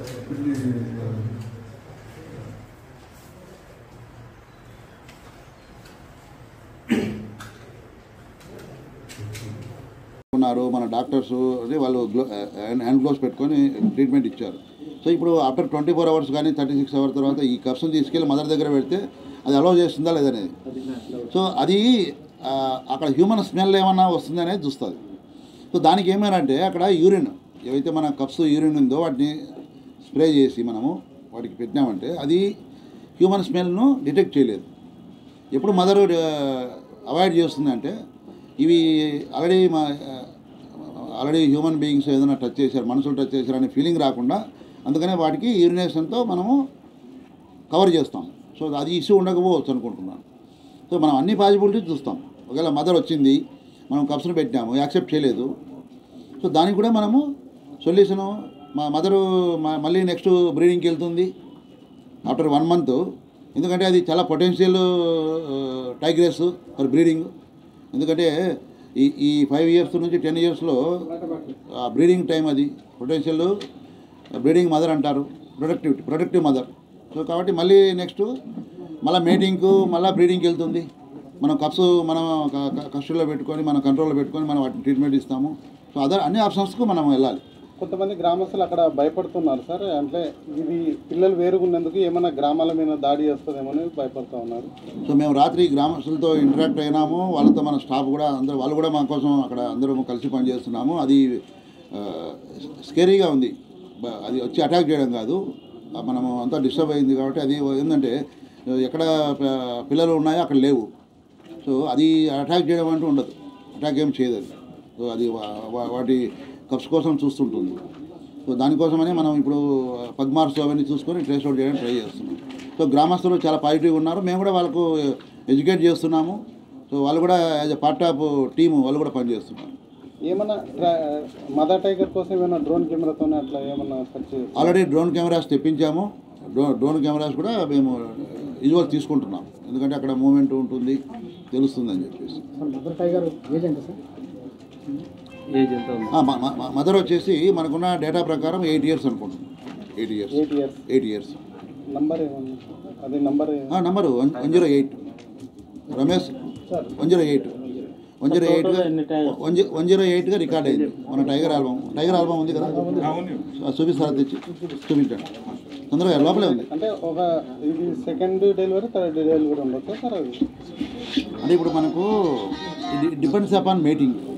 ఉన్నారు మన డాక్టర్స్ అదే వాళ్ళు గ్లో హ్యాండ్ గ్లోవ్స్ పెట్టుకొని ట్రీట్మెంట్ ఇచ్చారు సో ఇప్పుడు ఆఫ్టర్ ట్వంటీ ఫోర్ అవర్స్ కానీ థర్టీ సిక్స్ అవర్స్ తర్వాత ఈ కప్స్ని తీసుకెళ్ళి మదర్ దగ్గర పెడితే అది అలౌ చేస్తుందా లేదనేది సో అది ఆ, అక్కడ హ్యూమన్ స్మెల్ ఏమన్నా వస్తుంది అనేది చూస్తుంది సో దానికి ఏమైనా అక్కడ యూరిన్ ఏవైతే మన కప్స్ యూరిన్ ఉందో వాటిని స్ప్రే చేసి మనము వాటికి పెట్టినామంటే అది హ్యూమన్ స్మెల్ను డిటెక్ట్ చేయలేదు ఎప్పుడు మదర్ అవాయిడ్ చేస్తుంది అంటే ఇవి ఆల్రెడీ మా ఆల్రెడీ హ్యూమన్ బీయింగ్స్ ఏదైనా టచ్ చేశారు మనుషులు టచ్ చేశారు అనే ఫీలింగ్ రాకుండా అందుకనే వాటికి యూరినేషన్తో మనము కవర్ చేస్తాం సో అది ఇష్యూ ఉండకపోవచ్చు అనుకుంటున్నాను సో మనం అన్ని పాసిబిలిటీస్ చూస్తాం ఒకవేళ మదర్ వచ్చింది మనం కప్స్ను పెట్టాము యాక్సెప్ట్ చేయలేదు సో దానికి కూడా మనము సొల్యూషను మా మదరు మళ్ళీ నెక్స్ట్ బ్రీడింగ్కి వెళ్తుంది ఆఫ్టర్ వన్ మంత్ ఎందుకంటే అది చాలా పొటెన్షియల్ టైగ్రెస్ ఫర్ బ్రీడింగ్ ఎందుకంటే ఈ ఈ ఫైవ్ ఇయర్స్ నుంచి టెన్ ఇయర్స్లో బ్రీడింగ్ టైం అది పొటెన్షియల్ బ్రీడింగ్ మదర్ అంటారు ప్రొడక్టివిటీ ప్రొడక్టివ్ మదర్ సో కాబట్టి మళ్ళీ నెక్స్ట్ మళ్ళీ మేటింగ్కు మళ్ళీ బ్రీడింగ్కి వెళ్తుంది మనం కప్స్ మనం కస్టడీలో పెట్టుకొని మనం కంట్రోల్లో పెట్టుకొని మనం వాటిని ట్రీట్మెంట్ ఇస్తాము సో అదర్ అన్ని ఆప్షన్స్కు మనం వెళ్ళాలి కొంతమంది గ్రామస్తులు అక్కడ భయపడుతున్నారు సార్ అంటే ఇది పిల్లలు వేరుగున్నందుకు ఏమైనా గ్రామాల మీద దాడి చేస్తుందేమో అని భయపడుతూ ఉన్నారు సో మేము రాత్రి గ్రామస్తులతో ఇంటరాక్ట్ అయినాము వాళ్ళతో మన స్టాఫ్ కూడా అందరూ వాళ్ళు కూడా మా కోసం అక్కడ అందరం కలిసి పనిచేస్తున్నాము అది స్కేరీగా ఉంది బ- అది వచ్చి అటాక్ చేయడం కాదు ఆ మనము అంతా డిస్టర్బ్ అయింది కాబట్టి అది ఏంటంటే ఎక్కడ ప- పిల్లలు ఉన్నాయో అక్కడ లేవు సో అది అటాక్ చేయడం అంటూ ఉండదు అటాక్ ఏం చేయదు అది సో అది వా- వా- వాటి కప్స్ కోసం చూస్తుంటుంది సో దానికోసమనే మనం ఇప్పుడు పద్మార్స్ అవన్నీ చూసుకొని ట్రేస్ అవుట్ చేయడానికి ట్రై చేస్తున్నాం సో గ్రామస్తులు చాలా పాజిటివ్గా ఉన్నారు మేము కూడా వాళ్ళకు ఎడ్యుకేట్ చేస్తున్నాము సో వాళ్ళు కూడా as a part of team వాళ్ళు కూడా పనిచేస్తున్నారు ఏమన్నా ట్రా- మదర్ టైగర్ కోసం ఏమైనా డ్రోన్ కెమెరాతో అట్లా ఏమన్నా సెర్చ్ చేస్తారు ఆల్రెడీ డ్రోన్ కెమెరాస్ తెప్పించాము డ్రో డ్రోన్ కెమెరాస్ కూడా మేము విజువల్ తీసుకుంటున్నాం ఎందుకంటే అక్కడ మూమెంట్ ఉంటుంది తెలుస్తుంది అని చెప్పేసి మదర్ టైగర్ ఏజ్ ఎంత సార్ ఏజ్ ఎంత ఉంది ఆ, మ- మ- మదర్ వచ్చేసి మనకున్న డేటా ప్రకారం ఎయిట్ ఇయర్స్ అనుకుంటున్నాం eight years eight years eight years number ఏమన్నా అది number number one one zero eight Ramesh one zero eight one zero ఎయిట్గా వన్ జీ వన్ జీరో ఎయిట్గా రికార్డ్ అయింది మన టైగర్ ఆల్బమ్ టైగర్ ఆల్బమ్ ఉంది కదా ఆ, చూపిస్తారా తెచ్చి చూపించండి తొందరగా లోపలే ఉంది అంటే ఒక ఇది సెకండ్ డెలివరీ థర్డ్ డెలివరీ ఉండొచ్చు సార్ అది అంటే ఇప్పుడు మనకు ఇది డిపెండ్స్ అపాన్ మేటింగ్